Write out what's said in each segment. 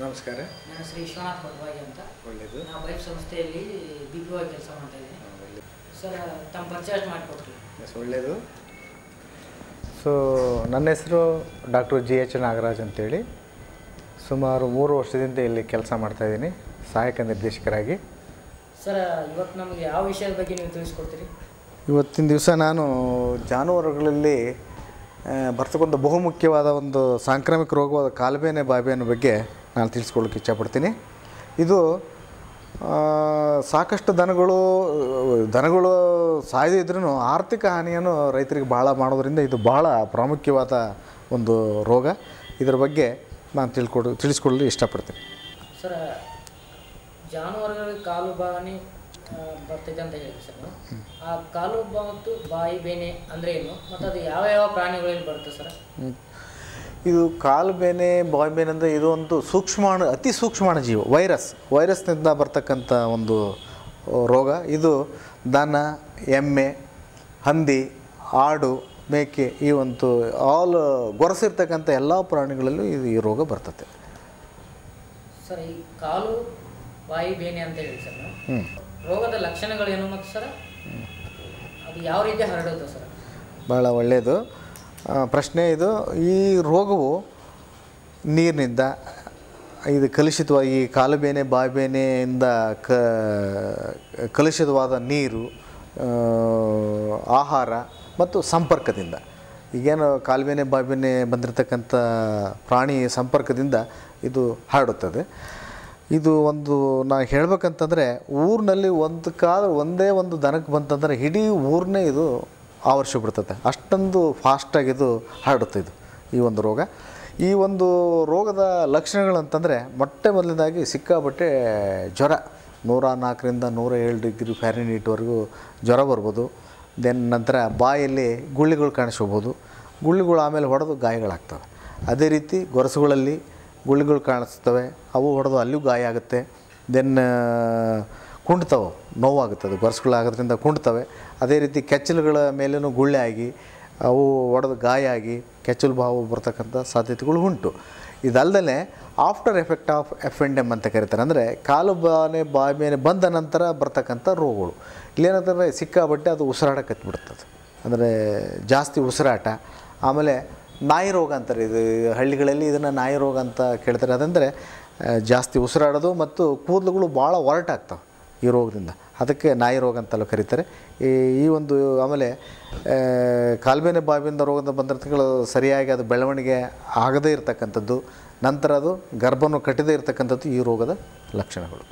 ನಮಸ್ಕಾರ ನನ್ನ ಹೆಸರು ವಿಶ್ವನಾಥ್ ಕೊಟ್ವಾಗಿ ಅಂತ ಒಳ್ಳೆಯದು ನಾವು ವೈಫ್ ಸಂಸ್ಥೆಯಲ್ಲಿ ಬಿ ಪಿ ಕೆಲಸ ಮಾಡ್ತಾ ಇದ್ದೀನಿ ಸರ್ ತಮ್ಮ ಪರಿಚಯ ಮಾಡಿಕೊಟ್ರಿ ಎಸ್ ಒಳ್ಳೆಯದು ಸೊ ನನ್ನ ಹೆಸರು ಡಾಕ್ಟರ್ ಜಿ ಎಚ್ ನಾಗರಾಜ್ ಅಂತೇಳಿ ಸುಮಾರು ಮೂರು ವರ್ಷದಿಂದ ಇಲ್ಲಿ ಕೆಲಸ ಮಾಡ್ತಾಯಿದ್ದೀನಿ ಸಹಾಯಕ ನಿರ್ದೇಶಕರಾಗಿ ಸರ್ ಇವತ್ತು ನಮಗೆ ಯಾವ ವಿಷಯದ ಬಗ್ಗೆ ನೀವು ತಿಳಿಸ್ಕೊಡ್ತೀರಿ ಇವತ್ತಿನ ದಿವಸ ನಾನು ಜಾನುವಾರುಗಳಲ್ಲಿ ಆ, ಬರ್ತಕ್ಕಂಥ ಬಹುಮುಖ್ಯವಾದ ಒಂದು ಸಾಂಕ್ರಾಮಿಕ ರೋಗವಾದ ಕಾಲುಬೇನೆ ಬಾಬೇನೆ ಬಗ್ಗೆ ನಾನು ತಿಳಿಸ್ಕೊಳ್ಳೋಕೆ ಇಷ್ಟಪಡ್ತೀನಿ ಇದು ಆ, ಸಾಕಷ್ಟು ದನಗಳು ದನಗಳು ಸಾಯದೇ ಇದ್ರೂ ಆರ್ಥಿಕ ಹಾನಿಯನ್ನು ರೈತರಿಗೆ ಭಾಳ ಮಾಡೋದ್ರಿಂದ ಇದು ಭಾಳ ಪ್ರಾಮುಖ್ಯವಾದ ಒಂದು ರೋಗ ಇದರ ಬಗ್ಗೆ ನಾನು ತಿಳ್ಕೊಡು ತಿಳಿಸ್ಕೊಳ್ಳಲು ಇಷ್ಟಪಡ್ತೀನಿ ಸರ್ ಜಾನುವಾರುಗಳಿಗೆ ಕಾಲು ಬಾನಿ ಆ, ಬರ್ತೈತೆ ಅಂತ ಹೇಳಿ ಸರ್ ನೀವು. ಆ ಕಾಲು ಬಾ ಮತ್ತು ಬಾಯಿ ಬೇನೆ ಅಂದರೆ ಏನು ಮತ್ತು ಅದು ಯಾವ ಯಾವ ಪ್ರಾಣಿಗಳಲ್ಲಿ ಬರುತ್ತೆ ಸರ್ ಹ್ಮ್. ಇದು ಕಾಲು ಬೇನೆ ಬಾಯ್ ಬೇನೆ ಅಂದರೆ ಇದು ಒಂದು ಸೂಕ್ಷ್ಮಾಣು ಅತಿ ಸೂಕ್ಷ್ಮಾಣು ಜೀವ ವೈರಸ್ ವೈರಸ್ನಿಂದ ಬರ್ತಕ್ಕಂಥ ಒಂದು ಆ, ರೋಗ ಇದು ದನ ಎಮ್ಮೆ ಹಂದಿ ಆಡು ಮೇಕೆ ಈ ಒಂದು ಆಲ್ ಗೊರಸಿರ್ತಕ್ಕಂಥ ಎಲ್ಲ ಪ್ರಾಣಿಗಳಲ್ಲೂ ಇದು ಈ ರೋಗ ಬರ್ತದೆ ಸರ್ ಈ ಕಾಲು ಬಾಯಿ ಬೇನೆ ಅಂತ ಹೇಳಿ ಸರ್ ನೀವು. ಹ್ಞೂ ರೋಗದ ಲಕ್ಷಣಗಳೇನು ಮತ್ತು ಸರ್ ಅದು ಯಾವ ರೀತಿ ಹರಡುತ್ತೆ ಸರ್ ಭಾಳ ಒಳ್ಳೆಯದು ಆ, ಪ್ರಶ್ನೆ ಇದು ಈ ರೋಗವು ನೀರಿನಿಂದ ಇದು ಕಲುಷಿತವಾಗಿ ಈ ಕಾಲುಬೇನೆ ಬಾಯಿಬೇನೆಯಿಂದ ಕ ಕಲುಷಿತವಾದ ನೀರು ಆ, ಆಹಾರ ಮತ್ತು ಸಂಪರ್ಕದಿಂದ ಈಗೇನು ಕಾಲುಬೇನೆ ಬಾಯಿಬೇನೆ ಬಂದಿರತಕ್ಕಂಥ ಪ್ರಾಣಿ ಸಂಪರ್ಕದಿಂದ ಇದು ಹರಡುತ್ತದೆ ಇದು ಒಂದು ನಾನು ಹೇಳ್ಬೇಕಂತಂದರೆ ಊರಿನಲ್ಲಿ ಒಂದು ಕಾಲ ಒಂದೇ ಒಂದು ದನಕ್ಕೆ ಬಂತಂದರೆ ಇಡೀ ಊರನ್ನೇ ಇದು ಆವರಿಸಿ ಬಿಡ್ತದೆ ಅಷ್ಟೊಂದು ಫಾಸ್ಟಾಗಿ ಇದು ಹರಡುತ್ತೆ ಇದು ಈ ಒಂದು ರೋಗ ಈ ಒಂದು ರೋಗದ ಲಕ್ಷಣಗಳಂತಂದರೆ ಮೊಟ್ಟೆ ಮೊದಲನೇದಾಗಿ ಸಿಕ್ಕಾಬಟ್ಟೆ ಜ್ವರ ನೂರ ನಾಲ್ಕರಿಂದ ನೂರ ಏಳು ಡಿಗ್ರಿ ಫ್ಯಾರಿನೀಟ್ವರೆಗೂ ಜ್ವರ ಬರ್ಬೋದು ದೆನ್ ನಂತರ ಬಾಯಲ್ಲಿ ಗುಳ್ಳಿಗಳು ಕಾಣಿಸ್ಕೋಬೋದು ಗುಳ್ಳಿಗಳು ಆಮೇಲೆ ಹೊಡೆದು ಗಾಯಗಳಾಗ್ತವೆ ಅದೇ ರೀತಿ ಗೊರಸುಗಳಲ್ಲಿ ಗುಳ್ಳಿಗಳು ಕಾಣಿಸ್ತವೆ ಅವು ಹೊಡೆದು ಅಲ್ಲಿಯೂ ಗಾಯ ಆಗುತ್ತೆ ದೆನ್ ಕುಂಡ್ತವೆ ನೋವಾಗುತ್ತದೆ ಗೊರಸುಗಳಾಗೋದ್ರಿಂದ ಕುಂಡ್ತವೆ ಅದೇ ರೀತಿ ಕೆಚ್ಚಲುಗಳ ಮೇಲೇನೂ ಗುಳ್ಳೆ ಆಗಿ ಅವು ಒಡೆದು ಗಾಯ ಆಗಿ ಕೆಚ್ಚಲು ಬಾವು ಬರ್ತಕ್ಕಂಥ ಸಾಧ್ಯತೆಗಳು ಉಂಟು ಇದಲ್ಲದೆ ಆಫ್ಟರ್ ಎಫೆಕ್ಟ್ ಆಫ್ ಎಫೆಂಡೆಮ್ ಅಂತ ಕರೀತಾರೆ ಅಂದರೆ ಕಾಲು ಬಾನೆ ಬಾಯಿ ಮೇಲೆ ಬಂದ ನಂತರ ಬರ್ತಕ್ಕಂಥ ರೋಗಗಳು ಇಲ್ಲೇನಂತಂದರೆ ಸಿಕ್ಕಾಬಟ್ಟೆ ಅದು ಉಸಿರಾಟ ಬಿಡ್ತದೆ ಅಂದರೆ ಜಾಸ್ತಿ ಉಸಿರಾಟ ಆಮೇಲೆ ನಾಯಿ ರೋಗ ಅಂತಾರೆ ಇದು ಹಳ್ಳಿಗಳಲ್ಲಿ ಇದನ್ನು ನಾಯಿ ರೋಗ ಅಂತ ಕೇಳ್ತಾರೆ ಅದಂದರೆ ಆ, ಜಾಸ್ತಿ ಉಸಿರಾಡೋದು ಮತ್ತು ಕೂದಲುಗಳು ಭಾಳ ಒರಟಾಗ್ತವೆ ಈ ರೋಗದಿಂದ ಅದಕ್ಕೆ ನಾಯಿ ರೋಗ ಅಂತೆಲ್ಲ ಕರೀತಾರೆ ಈ ಈ ಒಂದು ಆಮೇಲೆ ಆ, ಕಾಲ್ಬೇನೆ ಬಾವಿಯಿಂದ ರೋಗದಿಂದ ಬಂದಿರ್ತಕ್ಕಂಥ ಸರಿಯಾಗಿ ಅದು ಬೆಳವಣಿಗೆ ಆಗದೇ ಇರತಕ್ಕಂಥದ್ದು ನಂತರ ಅದು ಗರ್ಭವನ್ನು ಕಟ್ಟದೇ ಇರತಕ್ಕಂಥದ್ದು ಈ ರೋಗದ ಲಕ್ಷಣಗಳು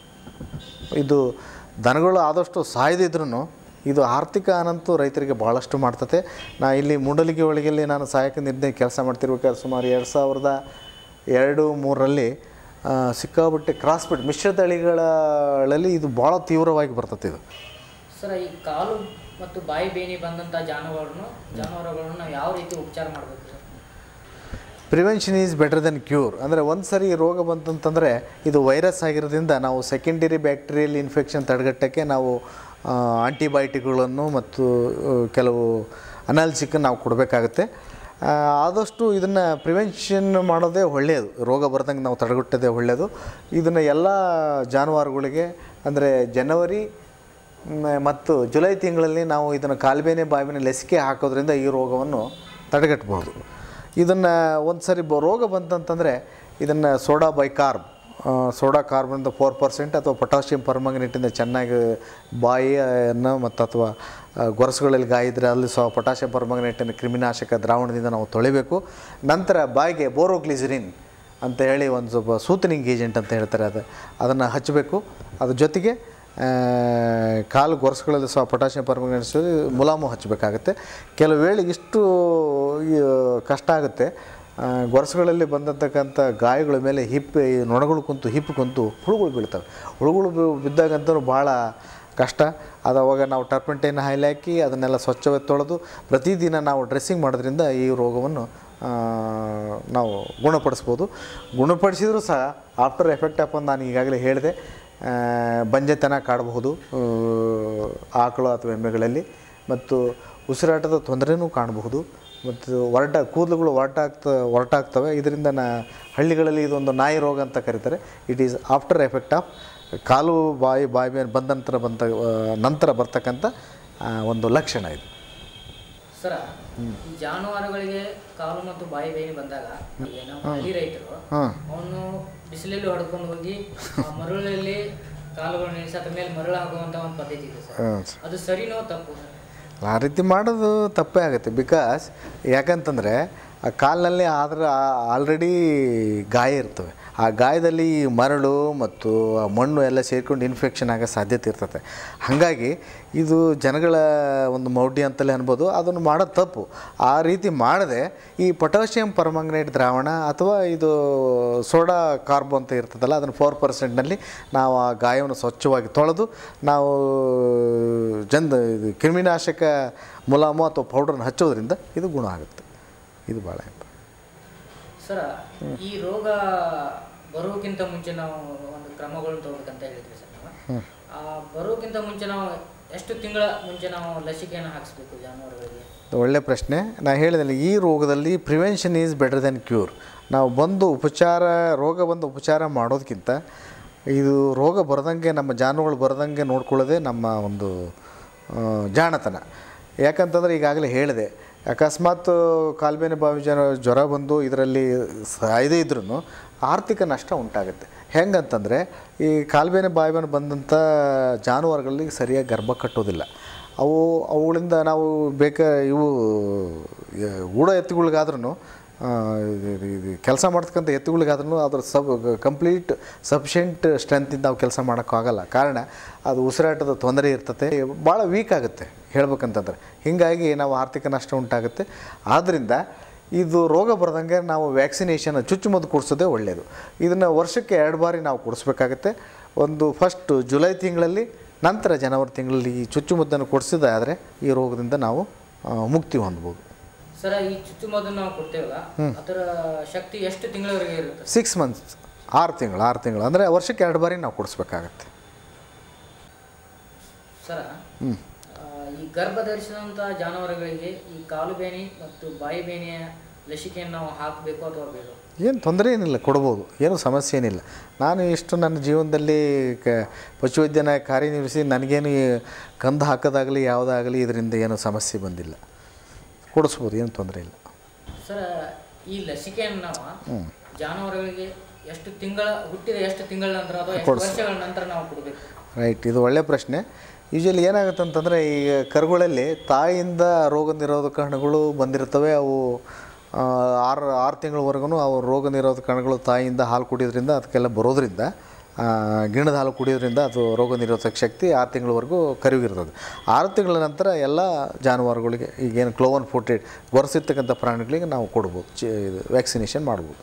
ಇದು ದನಗಳು ಆದಷ್ಟು ಸಾಯದಿದ್ರೂ ಇದು ಆರ್ಥಿಕ ಅನಂತೂ ರೈತರಿಗೆ ಭಾಳಷ್ಟು ಮಾಡ್ತತೆ ನಾ ಇಲ್ಲಿ ಮೂಡಲಿಗೆ ಒಳಗೆಲ್ಲಿ ನಾನು ಸಹಾಯಕ ನಿರ್ಣಯ ಕೆಲಸ ಮಾಡ್ತಿರ್ಬೇಕಾದ್ರೆ ಸುಮಾರು ಎರಡು ಸಾವಿರದ ಎರಡು ಮೂರರಲ್ಲಿ ಆ, ಸಿಕ್ಕಾಪಟ್ಟೆ ಕ್ರಾಸ್ಬಿಟ್ ಮಿಶ್ರ ತಳಿಗಳಲ್ಲಿ ಇದು ಭಾಳ ತೀವ್ರವಾಗಿ ಬರ್ತದೆ ಇದು ಸರ್ ಈ ಕಾಲು ಮತ್ತು ಬಾಯಿ ಬೇನೆ ಬಂದಂಥ ಜಾನುವಾರನ್ನು ಜಾನುವಾರುಗಳನ್ನು ನಾವು ಯಾವ ರೀತಿ ಉಪಚಾರ ಮಾಡಬೇಕು sir prevention is better than cure ಅಂದರೆ ಒಂದು ಸರಿ ಈ ರೋಗ ಬಂತಂತಂದರೆ ಇದು ವೈರಸ್ ಆಗಿರೋದ್ರಿಂದ ನಾವು ಸೆಕೆಂಡರಿ ಬ್ಯಾಕ್ಟೀರಿಯಲ್ ಇನ್ಫೆಕ್ಷನ್ ತಡೆಗಟ್ಟಕ್ಕೆ ನಾವು ಆಂಟಿಬಯೋಟಿಕ್ಗಳನ್ನು ಮತ್ತು ಆ, ಕೆಲವು ಅನಾಲಿಸಿಕ್ ನಾವು ಕೊಡಬೇಕಾಗುತ್ತೆ ಆ, ಆದಷ್ಟು ಇದನ್ನು ಪ್ರಿವೆನ್ಷನ್ ಮಾಡೋದೇ ಒಳ್ಳೆಯದು ರೋಗ ಬರ್ದಂಗೆ ನಾವು ತಡೆಗಟ್ಟೋದೇ ಒಳ್ಳೆಯದು ಇದನ್ನು ಎಲ್ಲ ಜಾನುವಾರುಗಳಿಗೆ ಅಂದರೆ ಜನವರಿ ಮ್, ಮತ್ತು ಜುಲೈ ತಿಂಗಳಲ್ಲಿ ನಾವು ಇದನ್ನು ಕಾಲ್ಬೇನೆ ಬಾಯಿಬೇನೆ ಲಸಿಕೆ ಹಾಕೋದ್ರಿಂದ ಈ ರೋಗವನ್ನು ತಡೆಗಟ್ಟಬಹುದು ಇದನ್ನು ಒಂದು ಸರಿ ಬ ರೋಗ ಬಂತಂತಂದರೆ ಇದನ್ನು ಸೋಡಾ ಬೈಕಾರ್ಬ್ ಆ, ಸೋಡಾ ಕಾರ್ಬನ್ದ ಫೋರ್ ಪರ್ಸೆಂಟ್ ಅಥವಾ ಪೊಟ್ಯಾಷಿಯಂ ಪರ್ಮಂಗನೇಟಿಂದ ಚೆನ್ನಾಗಿ ಬಾಯಿಯನ್ನು ಮತ್ತು ಅಥವಾ ಆ, ಗೊರಸುಗಳಲ್ಲಿ ಗಾಯ ಇದ್ದರೆ ಅಲ್ಲಿ ಸಹ ಪೊಟ್ಯಾಷಿಯಂ ಪರ್ಮಂಗನೇಟಿನ ಕ್ರಿಮಿನಾಶಕ ದ್ರಾವಣದಿಂದ ನಾವು ತೊಳಿಬೇಕು ನಂತರ ಬಾಯಿಗೆ ಬೋರೋಗ್ಲಿಸರಿನ್ ಅಂತ ಹೇಳಿ ಒಂದು ಸ್ವಲ್ಪ ಸೂತನಿಂಗ್ ಏಜೆಂಟ್ ಅಂತ ಹೇಳ್ತಾರೆ ಅದು ಅದನ್ನು ಹಚ್ಚಬೇಕು ಅದ್ರ ಜೊತೆಗೆ ಆ, ಕಾಲು ಗೊರಸುಗಳಲ್ಲಿ ಸಹ ಪೊಟ್ಯಾಷಿಯಂ ಪರ್ಮಂಗನೇಟ್ ಮುಲಾಮು ಹಚ್ಚಬೇಕಾಗುತ್ತೆ ಕೆಲವು ವೇಳೆ ಇಷ್ಟು ಈ, ಕಷ್ಟ ಆಗುತ್ತೆ ಆ, ಗೊರಸುಗಳಲ್ಲಿ ಬಂದಿರ್ತಕ್ಕಂಥ ಗಾಯಗಳ ಮೇಲೆ ಹಿಪ್ಪೆ ಈ ನೊಣಗಳು ಕುಂತು ಹಿಪ್ಪು ಕುಂತು ಹುಳುಗಳು ಬೀಳ್ತವೆ ಹುಳುಗಳು ಬಿ- ಬಿದ್ದಾಗಂತೂ ಭಾಳ ಕಷ್ಟ ಅದು ಅವಾಗ ನಾವು ಟರ್ಪಂಟೈನ್ ಹಾಯಿಲ್ ಹಾಕಿ ಅದನ್ನೆಲ್ಲ ಸ್ವಚ್ಛವಾಗಿ ತೊಳೆದು ಪ್ರತಿದಿನ ನಾವು ಡ್ರೆಸ್ಸಿಂಗ್ ಮಾಡೋದ್ರಿಂದ ಈ ರೋಗವನ್ನು ಆ, ನಾವು ಗುಣಪಡಿಸ್ಬೋದು ಗುಣಪಡಿಸಿದರೂ ಸಹ ಆಫ್ಟರ್ ಎಫೆಕ್ಟ್ ಆಫ್ ನಾನು ಈಗಾಗಲೇ ಹೇಳಿದೆ ಆ, ಬಂಜೆತನ ಕಾಡಬಹುದು ಆ, ಆಕಳು ಅಥವಾ ಎಮ್ಮೆಗಳಲ್ಲಿ ಮತ್ತು ಉಸಿರಾಟದ ತೊಂದರೆನೂ ಕಾಣಬಹುದು ಮತ್ತು ಹೊರಟ ಕೂದಲುಗಳು ಹೊರಟಾಗ್ತ ಹೊರಟಾಗ್ತವೆ ಇದರಿಂದ ನಾ ಹಳ್ಳಿಗಳಲ್ಲಿ ಇದೊಂದು ನಾಯಿ ರೋಗ ಅಂತ ಕರೀತಾರೆ it is after effect of ಕಾಲು ಬಾಯಿ ಬಾಯಿ ಮೇಲೆ ಬಂದ ನಂತರ ಬಂದ ಆ, ನಂತರ ಬರ್ತಕ್ಕಂಥ ಆ, ಒಂದು ಲಕ್ಷಣ ಇದು ಸರ ಈ ಜಾನುವಾರುಗಳಿಗೆ ಕಾಲು ಮತ್ತು ಬಾಯಿ ಬೇನೆ ಬಂದಾಗ ಈಗ ನಮ್ಮ ಹಳ್ಳಿ ರೈತರು ಹಾಂ ಅವನು ಬಿಸಿಲಲ್ಲಿ ಹೊಡ್ಕೊಂಡು ಹೋಗಿ ಆ ಮರಳಲ್ಲಿ ಕಾಲುಗಳು ನಿಲ್ಸತ್ತ ಮೇಲೆ ಮರಳು ಹಾಕುವಂತ ಒಂದು ಪದ್ಧತಿ ಇದೆ ಸರ್ ಹಾಂ ಅದು ಸರಿನೋ ತಪ್ಪು ಆ ರೀತಿ ಮಾಡೋದು ತಪ್ಪೇ ಆಗುತ್ತೆ ಬಿಕಾಸ್ ಯಾಕಂತಂದರೆ ಆ ಕಾಲಿನಲ್ಲಿ ಆದ್ರೆ ಆಲ್ರೆಡಿ ಗಾಯ ಇರ್ತವೆ ಆ ಗಾಯದಲ್ಲಿ ಈ ಮರಳು ಮತ್ತು ಆ ಮಣ್ಣು ಎಲ್ಲ ಸೇರ್ಕೊಂಡು ಇನ್ಫೆಕ್ಷನ್ ಆಗೋ ಸಾಧ್ಯತೆ ಇರ್ತದೆ ಹಾಗಾಗಿ ಇದು ಜನಗಳ ಒಂದು ಮೌಢ್ಯ ಅಂತಲೇ ಅನ್ಬೋದು ಅದನ್ನು ಮಾಡೋದು ತಪ್ಪು ಆ ರೀತಿ ಮಾಡದೆ ಈ ಪೊಟ್ಯಾಷಿಯಂ ಪರ್ಮಾಂಗನೇಟ್ ದ್ರಾವಣ ಅಥವಾ ಇದು ಸೋಡಾ ಕಾರ್ಬೋ ಅಂತ ಇರ್ತದಲ್ಲ ಅದನ್ನು ಫೋರ್ ಪರ್ಸೆಂಟ್ನಲ್ಲಿ ನಾವು ಆ ಗಾಯವನ್ನು ಸ್ವಚ್ಛವಾಗಿ ತೊಳೆದು ನಾವು ಜಂದ ಇದು ಕ್ರಿಮಿನಾಶಕ ಮುಲಾಮು ಅಥವಾ ಪೌಡ್ರನ್ನ ಹಚ್ಚೋದ್ರಿಂದ ಇದು ಗುಣ ಆಗುತ್ತೆ ಇದು ಭಾಳ ಇಂಪಾರ್ಟೆಂಟ್ ಸರ ಈ ರೋಗ ಬರೋಕ್ಕಿಂತ ಮುಂಚೆ ನಾವು ಒಂದು ಕ್ರಮಗಳನ್ನು ತಗೋಬೇಕಂತ ಹೇಳಿದ್ವಿ ಸರ್ ನಾವು ಆ ಬರೋಕ್ಕಿಂತ ಮುಂಚೆ ನಾವು ಎಷ್ಟು ತಿಂಗಳ ಮುಂಚೆ ನಾವು ಲಸಿಕೆಯನ್ನು ಹಾಕಿಸ್ಬೇಕು ಜಾನುವಾರುಗಳಿಗೆ ಒಳ್ಳೆ ಪ್ರಶ್ನೆ ನಾ ಹೇಳಿದಲ್ಲಿ ಈ ರೋಗದಲ್ಲಿ prevention is better than cure ನಾವು ಬಂದು ಉಪಚಾರ ರೋಗ ಬಂದು ಉಪಚಾರ ಮಾಡೋದಕ್ಕಿಂತ ಇದು ರೋಗ ಬರದಂಗೆ ನಮ್ಮ ಜಾನುಗಳು ಬರದಂಗೆ ನೋಡ್ಕೊಳ್ಳೋದೇ ನಮ್ಮ ಒಂದು ಆ, ಜಾಣತನ ಯಾಕಂತಂದರೆ ಈಗಾಗಲೇ ಹೇಳಿದೆ ಅಕಸ್ಮಾತ್ ಕಾಲ್ಬೇನೆ ಬಾವಿ ಜನ ಜ್ವರ ಬಂದು ಇದರಲ್ಲಿ ಸಾಯದೇ ಇದ್ರೂ ಆರ್ಥಿಕ ನಷ್ಟ ಉಂಟಾಗುತ್ತೆ ಹೆಂಗಂತಂದರೆ ಈ ಕಾಲ್ಬೇನೆ ಬಾಯಿಬೇನೆ ಬಂದಂಥ ಜಾನುವಾರುಗಳಲ್ಲಿ ಸರಿಯಾಗಿ ಗರ್ಭ ಕಟ್ಟೋದಿಲ್ಲ ಅವು ಅವುಗಳಿಂದ ನಾವು ಬೇಕ ಇವು ಯ- ಊಡ ಎತ್ತುಗಳಿಗಾದ್ರೂ ಇದು ಕೆಲಸ ಮಾಡ್ತಕ್ಕಂಥ ಎತ್ತುಗಳಿಗಾದ್ರೂ ಅದ್ರ ಸಬ್ ಕಂಪ್ಲೀಟ್ ಸಫಿಷಿಯೆಂಟ್ ಸ್ಟ್ರೆಂತಿಂದ ನಾವು ಕೆಲಸ ಮಾಡೋಕ್ಕಾಗಲ್ಲ ಕಾರಣ ಅದು ಉಸಿರಾಟದ ತೊಂದರೆ ಇರ್ತತೆ ಭಾಳ ವೀಕ್ ಆಗುತ್ತೆ ಹೇಳ್ಬೇಕಂತಂದ್ರೆ ಹೀಗಾಗಿ ನಾವು ಆರ್ಥಿಕ ನಷ್ಟ ಉಂಟಾಗುತ್ತೆ ಆದ್ದರಿಂದ ಇದು ರೋಗ ಬರದಂಗೆ ನಾವು ವ್ಯಾಕ್ಸಿನೇಷನ್ ಚುಚ್ಚುಮದ್ದು ಕೊಡಿಸೋದೇ ಒಳ್ಳೆಯದು ಇದನ್ನು ವರ್ಷಕ್ಕೆ ಎರಡು ಬಾರಿ ನಾವು ಕೊಡಿಸ್ಬೇಕಾಗತ್ತೆ ಒಂದು ಫಸ್ಟ್ ಜುಲೈ ತಿಂಗಳಲ್ಲಿ ನಂತರ ಜನವರಿ ತಿಂಗಳಲ್ಲಿ ಈ ಚುಚ್ಚುಮದ್ದನ್ನು ಕೊಡಿಸಿದಾದರೆ ಈ ರೋಗದಿಂದ ನಾವು ಆ, ಮುಕ್ತಿ ಹೊಂದ್ಬೋದು ಸರ ಈ ಚುಚ್ಚುಮದ್ದು ನಾವು ಕೊಡ್ತೇವಲ್ಲ ಅದರ ಶಕ್ತಿ ಎಷ್ಟು ತಿಂಗಳವರೆಗೆ ಇರುತ್ತೆ ಸಿಕ್ಸ್ ಮಂತ್ಸ್ ಆರು ತಿಂಗಳು ಆರು ತಿಂಗಳು ಅಂದರೆ ವರ್ಷಕ್ಕೆ ಎರಡು ಬಾರಿ ನಾವು ಕೊಡಿಸ್ಬೇಕಾಗತ್ತೆ ಸರ ಆ, ಈ ಗರ್ಭ ಧರಿಸಿದಂಥ ಜಾನುವಾರುಗಳಿಗೆ ಈ ಕಾಲು ಬೇನೆ ಮತ್ತು ಬಾಯಿ ಬೇನೆಯ ಲಸಿಕೆಯನ್ನು ನಾವು ಹಾಕಬೇಕು ಅಥವಾ ಬೇಡ ಏನು ತೊಂದರೆ ಏನಿಲ್ಲ ಕೊಡ್ಬೋದು ಏನು ಸಮಸ್ಯೆ ಏನಿಲ್ಲ ನಾನು ಇಷ್ಟು ನನ್ನ ಜೀವನದಲ್ಲಿ ಕ ಪಶುವೈದ್ಯನಾಗಿ ಕಾರ್ಯನಿರ್ವಹಿಸಿ ನನಗೇನು ಈ ಕಂದು ಹಾಕೋದಾಗಲಿ ಯಾವುದಾಗಲಿ ಇದರಿಂದ ಏನು ಸಮಸ್ಯೆ ಬಂದಿಲ್ಲ ಕೊಡಿಸ್ಬೋದು ಏನು ತೊಂದರೆ ಇಲ್ಲ ಸರ ಈ ಲಸಿಕೆಯನ್ನು ನಾವು ಜಾನುವಾರುಗಳಿಗೆ ಎಷ್ಟು ತಿಂಗಳ ಹುಟ್ಟಿದ ಎಷ್ಟು ತಿಂಗಳ ನಂತರ ಅಥವಾ ಎಷ್ಟು ವರ್ಷಗಳ ನಂತರ ನಾವು ಕೊಡಬೇಕು ರೈಟ್ ಇದು ಒಳ್ಳೆಯ ಪ್ರಶ್ನೆ ಯೂಶಲಿ ಏನಾಗುತ್ತೆ ಅಂತಂದರೆ ಈಗ ಕರುಗಳಲ್ಲಿ ತಾಯಿಯಿಂದ ರೋಗ ನಿರೋಧಕ ಕಣಗಳು ಬಂದಿರ್ತವೆ ಅವು ಆ, ಆರು ಆರು ತಿಂಗಳವರೆಗೂ ಅವು ರೋಗ ನಿರೋಧಕ ಕಣಗಳು ತಾಯಿಯಿಂದ ಹಾಲು ಕುಡಿಯೋದ್ರಿಂದ ಅದಕ್ಕೆಲ್ಲ ಬರೋದ್ರಿಂದ ಆ, ಗಿಣ್ಣದ ಹಾಲು ಕುಡಿಯೋದ್ರಿಂದ ಅದು ರೋಗ ನಿರೋಧಕ ಶಕ್ತಿ ಆರು ತಿಂಗಳವರೆಗೂ ಕರಿವಿರ್ತದೆ ಆರು ತಿಂಗಳ ನಂತರ ಎಲ್ಲ ಜಾನುವಾರುಗಳಿಗೆ ಈಗೇನು ಕ್ಲೋವನ್ ಫೋಟೆಡ್ ಗೊರಸಿರ್ತಕ್ಕಂಥ ಪ್ರಾಣಿಗಳಿಗೆ ನಾವು ಕೊಡ್ಬೋದು ಚಿ ಇದು ವ್ಯಾಕ್ಸಿನೇಷನ್ ಮಾಡ್ಬೋದು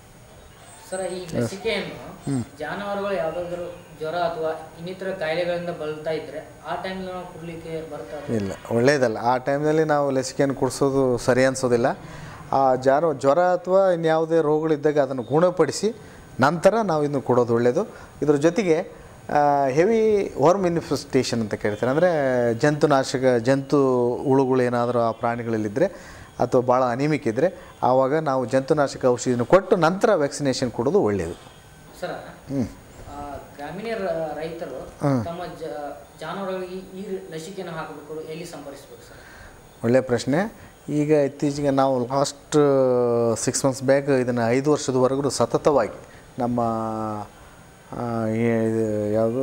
ಸರ ಈ ಲಸಿಕೆಯನ್ನು ಜಾನುವಾರುಗಳು ಯಾವುದಾದ್ರೂ ಜ್ವರ ಅಥವಾ ಇನ್ನಿತರ ಕಾಯಿಲೆಗಳಿಂದ ಬಳಲ್ತಾ ಇದ್ರೆ ಆ ಟೈಮ್ನಲ್ಲಿ ನಾವು ಕೊಡಲಿಕ್ಕೆ ಬರ್ತಾ ಇಲ್ಲ ಒಳ್ಳೆಯದಲ್ಲ ಆ ಟೈಮ್ನಲ್ಲಿ ನಾವು ಲಸಿಕೆಯನ್ನು ಕೊಡಿಸೋದು ಸರಿ ಅನಿಸೋದಿಲ್ಲ ಆ ಜಾರು ಜ್ವರ ಅಥವಾ ಇನ್ಯಾವುದೇ ರೋಗಗಳಿದ್ದಾಗ ಅದನ್ನು ಗುಣಪಡಿಸಿ ನಂತರ ನಾವು ಇದನ್ನು ಕೊಡೋದು ಒಳ್ಳೆಯದು ಇದ್ರ ಜೊತೆಗೆ ಹೆವಿ ವರ್ಮ್ ಇನ್ಫೆಸ್ಟೇಷನ್ ಅಂತ ಕೇಳ್ತಾರೆ ಅಂದರೆ ಜಂತುನಾಶಕ ಜಂತು ಹುಳುಗಳು ಏನಾದರೂ ಆ ಪ್ರಾಣಿಗಳಲ್ಲಿದ್ದರೆ ಅಥವಾ ಭಾಳ ಅನಿಮಿಕ್ ಇದ್ದರೆ ಆವಾಗ ನಾವು ಜಂತುನಾಶಕ ಔಷಧಿಯನ್ನು ಕೊಟ್ಟು ನಂತರ ವ್ಯಾಕ್ಸಿನೇಷನ್ ಕೊಡೋದು ಒಳ್ಳೆಯದು ಸರ ಆ, ಗ್ರಾಮೀಣ ರ- ರೈತರು ತಮ್ಮ ಜ ಜಾನುವಾರುಗಳಿಗೆ ಈ ಲಸಿಕೆಯನ್ನು ಹಾಕಬೇಕು ಎಲ್ಲಿ ಸಂಪರ್ಕಿಸ್ಬೇಕು ಸರ್ ಒಳ್ಳೆಯ ಪ್ರಶ್ನೆ ಈಗ ಇತ್ತೀಚೆಗೆ ನಾವು ಲಾಸ್ಟ್ ಸಿಕ್ಸ್ ಮಂತ್ಸ್ ಬ್ಯಾಕ್ ಇದನ್ನು ಐದು ವರ್ಷದವರೆಗೂ ಸತತವಾಗಿ ನಮ್ಮ ಆ, ಏ- ಇದು ಯಾವುದು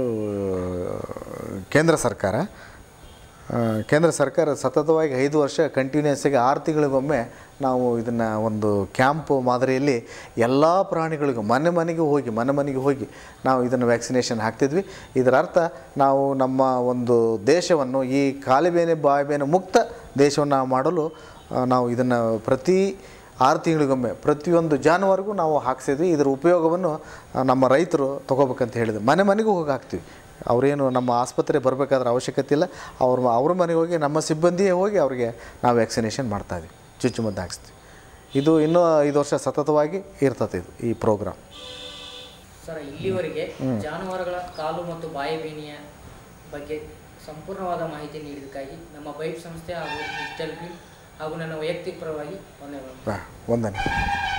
ಕೇಂದ್ರ ಸರ್ಕಾರ ಆ, ಕೇಂದ್ರ ಸರ್ಕಾರ ಸತತವಾಗಿ ಐದು ವರ್ಷ ಕಂಟಿನ್ಯೂಸ್ ಆಗಿ ಆರು ತಿಂಗಳಿಗೊಮ್ಮೆ ನಾವು ಇದನ್ನು ಒಂದು ಕ್ಯಾಂಪ್ ಮಾದರಿಯಲ್ಲಿ ಎಲ್ಲ ಪ್ರಾಣಿಗಳಿಗೂ ಮನೆ ಮನೆಗೆ ಹೋಗಿ ಮನೆ ಮನೆಗೆ ಹೋಗಿ ನಾವು ಇದನ್ನು ವ್ಯಾಕ್ಸಿನೇಷನ್ ಹಾಕ್ತಿದ್ವಿ ಇದರ ಅರ್ಥ ನಾವು ನಮ್ಮ ಒಂದು ದೇಶವನ್ನು ಈ ಕಾಲುಬೇನೆ ಬಾಯಿಬೇನೆ ಮುಕ್ತ ದೇಶವನ್ನು ಮಾಡಲು ಆ, ನಾವು ಇದನ್ನು ಪ್ರತಿ ಆರು ತಿಂಗಳಿಗೊಮ್ಮೆ ಪ್ರತಿಯೊಂದು ಜಾನುವಾರಿಗೂ ನಾವು ಹಾಕ್ಸಿದ್ವಿ ಇದರ ಉಪಯೋಗವನ್ನು ಆ, ನಮ್ಮ ರೈತರು ತೊಗೋಬೇಕಂತ ಹೇಳಿದ್ರು ಮನೆ ಮನೆಗೂ ಹೋಗಿ ಹಾಕ್ತೀವಿ ಅವರೇನು ನಮ್ಮ ಆಸ್ಪತ್ರೆ ಬರಬೇಕಾದ್ರೆ ಅವಶ್ಯಕತೆ ಇಲ್ಲ ಅವ್ರ ಅವ್ರ ಮನೆಗೆ ಹೋಗಿ ನಮ್ಮ ಸಿಬ್ಬಂದಿಯೇ ಹೋಗಿ ಅವರಿಗೆ ನಾವು ವ್ಯಾಕ್ಸಿನೇಷನ್ ಮಾಡ್ತಾಯಿದ್ವಿ ಚುಚ್ಚುಮದ್ದು ಹಾಕ್ಸ್ತೀವಿ ಇದು ಇನ್ನೂ ಐದು ವರ್ಷ ಸತತವಾಗಿ ಇರ್ತದೆ ಇದು ಈ ಪ್ರೋಗ್ರಾಮ್ ಸರ್ ಇಲ್ಲಿವರೆಗೆ ಜಾನುವಾರುಗಳ ಕಾಲು ಮತ್ತು ಬಾಯಿ ಬೇನೆಯ ಬಗ್ಗೆ ಸಂಪೂರ್ಣವಾದ ಮಾಹಿತಿ ನೀಡಿದ್ದಕ್ಕಾಗಿ ನಮ್ಮ ಬೈಟ್ ಸಂಸ್ಥೆ ಹಾಗೂ ಡಿಜಿಟಲ್ ಗ್ರೀನ್ ಹಾಗೂ ನನ್ನ ವೈಯಕ್ತಿಕ ಪರವಾಗಿ ವಂದನೆಗಳು ಹಾಂ ವಂದನೆ